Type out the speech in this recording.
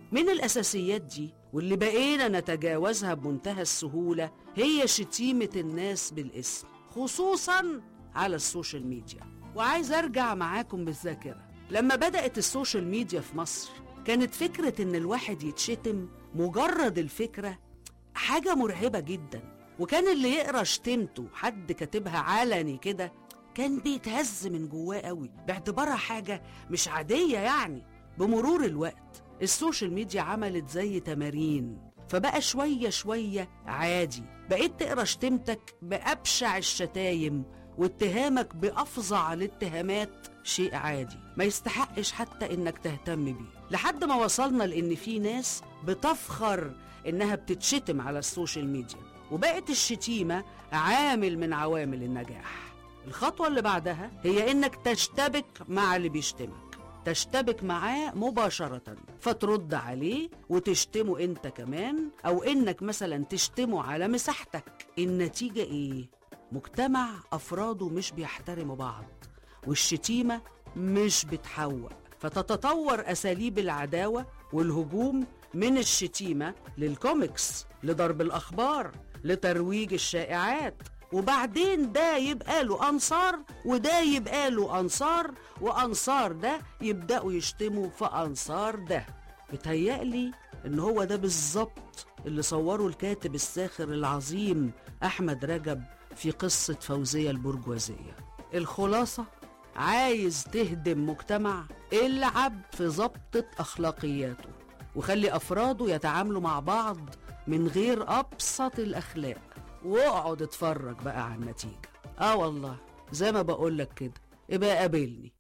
من الأساسيات دي واللي بقينا نتجاوزها بمنتهى السهولة هي شتيمة الناس بالاسم خصوصا على السوشيال ميديا وعايز أرجع معاكم بالذاكرة لما بدأت السوشيال ميديا في مصر كانت فكرة إن الواحد يتشتم مجرد الفكرة حاجة مرعبة جدا وكان اللي يقرا شتمته حد كاتبها علني كده كان بيتهز من جواه قوي باعتبارها حاجة مش عادية يعني بمرور الوقت السوشيال ميديا عملت زي تمارين فبقى شوية شوية عادي بقيت تقرا شتمتك بأبشع الشتايم واتهامك بأفظع الاتهامات شيء عادي ما يستحقش حتى انك تهتم بيه لحد ما وصلنا لان في ناس بتفخر انها بتتشتم على السوشيال ميديا وبقت الشتيمة عامل من عوامل النجاح الخطوة اللي بعدها هي انك تشتبك مع اللي بيشتمك تشتبك معاه مباشرة فترد عليه وتشتمه انت كمان او انك مثلا تشتمه على مساحتك النتيجة ايه؟ مجتمع افراده مش بيحترموا بعض والشتيمة مش بتحوق فتتطور اساليب العداوة والهجوم من الشتيمة للكوميكس لضرب الاخبار لترويج الشائعات وبعدين ده يبقى له أنصار وده يبقى له أنصار وأنصار ده يبدأوا يشتموا في أنصار ده بتهيألي إن هو ده بالظبط اللي صوره الكاتب الساخر العظيم أحمد رجب في قصة فوزية البرجوازية الخلاصة عايز تهدم مجتمع العب في ضبطة أخلاقياته وخلي أفراده يتعاملوا مع بعض من غير أبسط الأخلاق واقعد اتفرج بقى على النتيجة اه والله زي ما بقولك كده ابقى قابلني